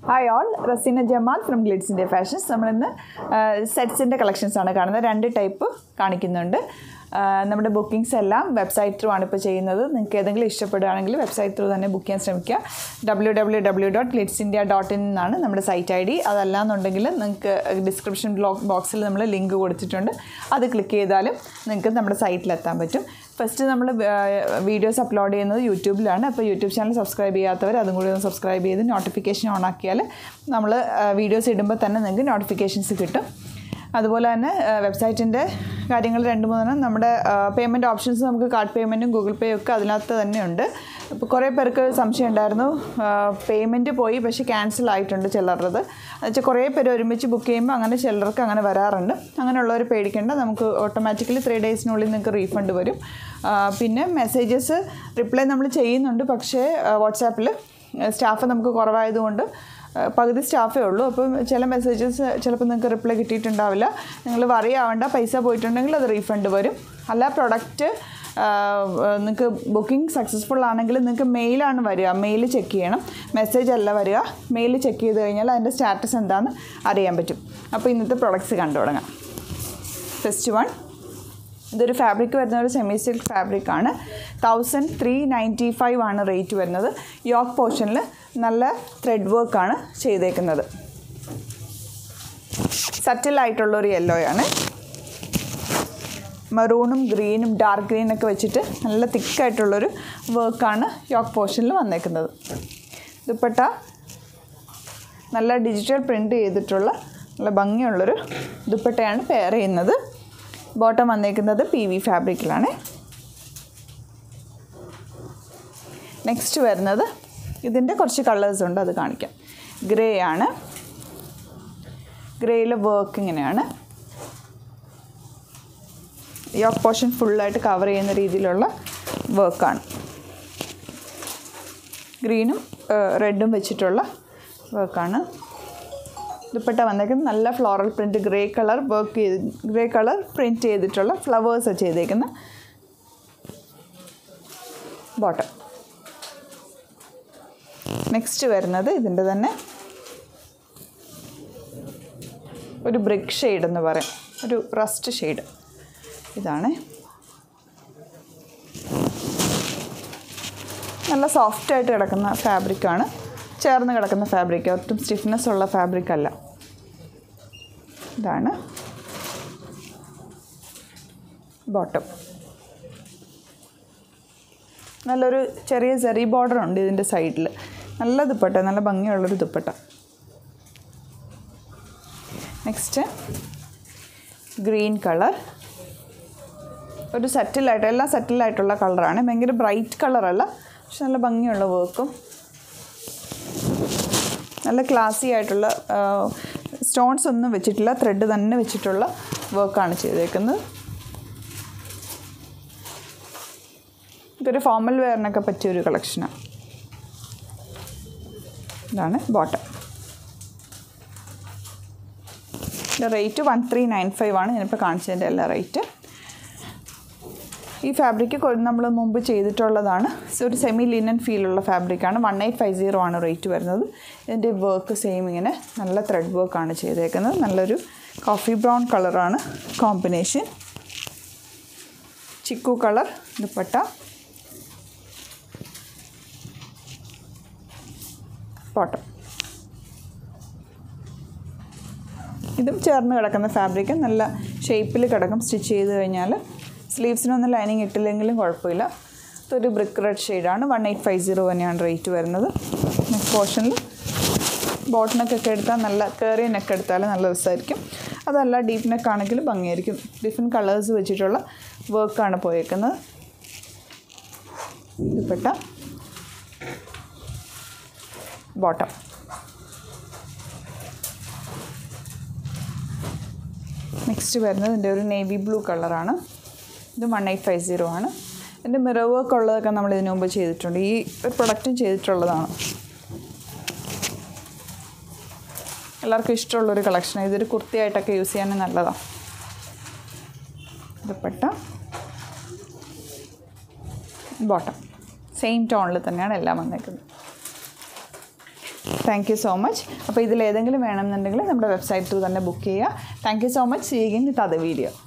hi all Raseena Jamal from Glids India fashions നമ്മളിന്ന് സെറ്റ്സിൻ്റെ collections ആണ് കാണുന്നത് രണ്ട് ടൈപ്പ് കാണിക്കുന്നുണ്ട് ആ, നമ്മുടെ ബുക്കിംഗ്സ് എല്ലാം വെബ്സൈറ്റ് ത്രൂ ആണ് ഇപ്പോൾ ചെയ്യുന്നത് നിങ്ങൾക്ക് ഏതെങ്കിലും ഇഷ്ടപ്പെടുകയാണെങ്കിൽ വെബ്സൈറ്റ് ത്രൂ തന്നെ ബുക്ക് ചെയ്യാൻ ശ്രമിക്കുക W W W dot Glids India dot in എന്നാണ് നമ്മുടെ സൈറ്റ് ഐ ഡി അതല്ലാന്നുണ്ടെങ്കിൽ നിങ്ങൾക്ക് ഡിസ്ക്രിപ്ഷൻ ബ്ലോക്ക് ബോക്സിൽ നമ്മൾ ലിങ്ക് കൊടുത്തിട്ടുണ്ട് അത് ക്ലിക്ക് ചെയ്താലും നിങ്ങൾക്ക് നമ്മുടെ സൈറ്റിലെത്താൻ പറ്റും ഫസ്റ്റ് നമ്മൾ വീഡിയോസ് അപ്ലോഡ് ചെയ്യുന്നത് യൂട്യൂബിലാണ് അപ്പോൾ യൂട്യൂബ് ചാനൽ സബ്സ്ക്രൈബ് ചെയ്യാത്തവർ അതും കൂടി ഒന്ന് സബ്സ്ക്രൈബ് ചെയ്ത് നോട്ടിഫിക്കേഷൻ ഓൺ ആക്കിയാൽ നമ്മൾ വീഡിയോസ് ഇടുമ്പോൾ തന്നെ നിങ്ങൾക്ക് നോട്ടിഫിക്കേഷൻസ് കിട്ടും അതുപോലെ തന്നെ വെബ്സൈറ്റിൻ്റെ കാര്യങ്ങൾ രണ്ട് മൂന്നെണ്ണം നമ്മുടെ പേയ്മെൻറ്റ് ഓപ്ഷൻസ് നമുക്ക് കാർഡ് പേയ്മെൻറ്റും ഗൂഗിൾ പേ ഒക്കെ അതിനകത്ത് തന്നെ ഉണ്ട് ഇപ്പോൾ കുറേ പേർക്ക് സംശയം ഉണ്ടായിരുന്നു പേയ്മെൻറ്റ് പോയി പക്ഷേ ക്യാൻസൽ ആയിട്ടുണ്ട് ചിലരുടേത് എന്നുവെച്ചാൽ കുറേ പേര് ഒരുമിച്ച് ബുക്ക് ചെയ്യുമ്പോൾ അങ്ങനെ ചിലർക്ക് അങ്ങനെ വരാറുണ്ട് അങ്ങനെയുള്ളവർ പേടിക്കേണ്ട നമുക്ക് ഓട്ടോമാറ്റിക്കലി ത്രീ ഡേയ്സിനുള്ളിൽ നിങ്ങൾക്ക് റീഫണ്ട് വരും ആ, പിന്നെ മെസ്സേജസ് റിപ്ലൈ നമ്മൾ ചെയ്യുന്നുണ്ട് പക്ഷേ വാട്സാപ്പിൽ സ്റ്റാഫ് നമുക്ക് കുറവായതുകൊണ്ട് ആ, പകുതി സ്റ്റാഫേ ഉള്ളൂ അപ്പം ചില മെസ്സേജസ് ചിലപ്പോൾ നിങ്ങൾക്ക് റിപ്ലൈ കിട്ടിയിട്ടുണ്ടാവില്ല നിങ്ങൾ വറി ആവേണ്ട പൈസ പോയിട്ടുണ്ടെങ്കിൽ അത് റീഫണ്ട് വരും അല്ല പ്രൊഡക്റ്റ് നിങ്ങൾക്ക് ബുക്കിംഗ് സക്സസ്ഫുൾ ആണെങ്കിൽ നിങ്ങൾക്ക് മെയിലാണ് വരിക മെയിൽ ചെക്ക് ചെയ്യണം മെസ്സേജ് അല്ല വരിക മെയിൽ ചെക്ക് ചെയ്ത് കഴിഞ്ഞാൽ അതിൻ്റെ സ്റ്റാറ്റസ് എന്താണെന്ന് അറിയാൻ പറ്റും അപ്പോൾ ഇന്നത്തെ പ്രൊഡക്ട്സ് കണ്ടു തുടങ്ങാം ഫസ്റ്റ് വൺ ഇതൊരു ഫാബ്രിക് വരുന്ന ഒരു സെമി സിൽക്ക് ഫാബ്രിക് ആണ് തൗസൻഡ് ത്രീ നയൻറ്റി ഫൈവ് ആണ് റേറ്റ് വരുന്നത് യോക്ക് പോർഷനിൽ നല്ല ത്രെഡ് വർക്കാണ് ചെയ്തേക്കുന്നത് സറ്റിലായിട്ടുള്ള ഒരു യെല്ലോയാണ് മറൂണും ഗ്രീനും ഡാർക്ക് ഗ്രീനൊക്കെ വെച്ചിട്ട് നല്ല തിക്കായിട്ടുള്ളൊരു വർക്കാണ് യോക്ക് പോർഷനിൽ വന്നേക്കുന്നത് ദുപ്പട്ട നല്ല ഡിജിറ്റൽ പ്രിൻ്റ് ചെയ്തിട്ടുള്ള നല്ല ഭംഗിയുള്ളൊരു ദുപ്പട്ടയാണ് പെയർ ചെയ്യുന്നത് ബോട്ടം വന്നേക്കുന്നത് പി വി ഫാബ്രിക്കിലാണ് നെക്സ്റ്റ് വരുന്നത് ഇതിൻ്റെ കുറച്ച് കളേഴ്സ് ഉണ്ട് അത് കാണിക്കാം ഗ്രേ ആണ് ഗ്രേയിൽ വർക്ക് ഇങ്ങനെയാണ് യോക്ക് പോർഷൻ ഫുള്ളായിട്ട് കവർ ചെയ്യുന്ന രീതിയിലുള്ള വർക്കാണ് ഗ്രീനും റെഡും വെച്ചിട്ടുള്ള വർക്കാണ് ദുപ്പട്ട വന്നേക്കുന്നത് നല്ല floral print grey colour work ചെയ്ത് ഗ്രേ കളർ പ്രിൻറ്റ് ചെയ്തിട്ടുള്ള ഫ്ലവേഴ്സ് ചെയ്തേക്കുന്ന ബോട്ടം നെക്സ്റ്റ് വരുന്നത് ഇതിൻ്റെ തന്നെ ഒരു ബ്രിക്ക് ഷെയ്ഡ് എന്ന് പറയും ഒരു റസ്റ്റ് ഷെയ്ഡ് ഇതാണ് നല്ല സോഫ്റ്റ് ആയിട്ട് കിടക്കുന്ന ഫാബ്രിക്കാണ് ചേർന്ന് കിടക്കുന്ന ഫാബ്രിക് ഒട്ടും സ്റ്റിഫ്നെസ് ഉള്ള ഫാബ്രിക് അല്ല ഇതാണ് ബോട്ടം നല്ലൊരു ചെറിയ ചെറിയ ബോർഡർ ഉണ്ട് ഇതിൻ്റെ സൈഡിൽ നല്ല ദുപ്പട്ട നല്ല ഭംഗിയുള്ളൊരു ദുപ്പട്ട നെക്സ്റ്റ് ഗ്രീൻ കളർ ഒരു സെറ്റിലായിട്ട് എല്ലാം സെറ്റിലായിട്ടുള്ള കളറാണ് ഭയങ്കര ബ്രൈറ്റ് കളറല്ല പക്ഷെ നല്ല ഭംഗിയുള്ള വർക്കും നല്ല ക്ലാസി ആയിട്ടുള്ള സ്റ്റോൺസ് ഒന്നും വെച്ചിട്ടില്ല ത്രെഡ് തന്നെ വെച്ചിട്ടുള്ള വർക്കാണ് ചെയ്തേക്കുന്നത് ഇതൊരു ഫോമൽ വെയറിനൊക്കെ പറ്റിയ ഒരു കളക്ഷനാണ് ഇതാണ് ബോട്ടം ഇതിൻ്റെ rate one three nine five ആണ് ഞാനിപ്പോൾ കാണിച്ചതിൻ്റെ എല്ലാ റേറ്റ് ഈ ഫാബ്രിക്ക് നമ്മൾ മുമ്പ് ചെയ്തിട്ടുള്ളതാണ് ഒരു സെമി ലിനൻ ഫീലുള്ള ഫാബ്രിക്കാണ് വൺ എയ്റ്റ് ഫൈവ് സീറോ ആണ് റേറ്റ് വരുന്നത് ഇതിൻ്റെ വർക്ക് സെയിം ഇങ്ങനെ നല്ല ത്രെഡ് വർക്കാണ് ചെയ്തേക്കുന്നത് നല്ലൊരു കോഫി ബ്രൗൺ കളറാണ് combination chikoo colour dupatta bottom ഇതും ചേർന്ന് കിടക്കുന്ന ഫാബ്രിക്ക് നല്ല ഷേപ്പിൽ കിടക്കും സ്റ്റിച്ച് ചെയ്ത് കഴിഞ്ഞാൽ സ്ലീവ്സിനൊന്നും ലൈനിങ് ഇട്ടില്ലെങ്കിലും കുഴപ്പമില്ല ഇതൊരു ബ്രിക്ക് റെഡ് ഷെയ്ഡാണ് വൺ എയ്റ്റ് ഫൈവ് സീറോ തന്നെയാണ് റേറ്റ് വരുന്നത് നെക്ക് പോർഷനിൽ ബോട്ട് നെക്കൊക്കെ എടുത്താൽ നല്ല കയറിയ നെക്ക് എടുത്താൽ നല്ല രസമായിരിക്കും അതല്ല ഡീപ്പ് നെക്ക് ആണെങ്കിലും ഭംഗിയായിരിക്കും ഡിഫറെൻറ്റ് കളേഴ്സ് വെച്ചിട്ടുള്ള വർക്കാണ് പോയേക്കുന്നത് ദുപ്പട്ട ബോട്ടം നെക്സ്റ്റ് വരുന്നത് ഇതിൻ്റെ ഒരു നേവി ബ്ലൂ കളറാണ് ഇത് വൺ എയ്റ്റ് ഫൈവ് സീറോ ആണ് ഇതിൻ്റെ മിറർ വർക്ക് ഉള്ളതൊക്കെ നമ്മൾ ഇതിനു മുമ്പ് ചെയ്തിട്ടുണ്ട് ഈ ഒരു പ്രൊഡക്റ്റും ചെയ്തിട്ടുള്ളതാണ് എല്ലാവർക്കും ഇഷ്ടമുള്ളൊരു കളക്ഷനാണ് ഇതൊരു കുർത്തിയായിട്ടൊക്കെ യൂസ് ചെയ്യാൻ നല്ലതാണ് ദുപ്പട്ട ബോട്ടം സെയിം ടോണിൽ തന്നെയാണ് എല്ലാം വന്നേക്കുന്നത് താങ്ക് യു സോ മച്ച് അപ്പോൾ ഇതിൽ ഏതെങ്കിലും വേണമെന്നുണ്ടെങ്കിൽ നമ്മുടെ വെബ്സൈറ്റ് ത്രൂ തന്നെ ബുക്ക് ചെയ്യുക thank you so much see again with അത് വീഡിയോ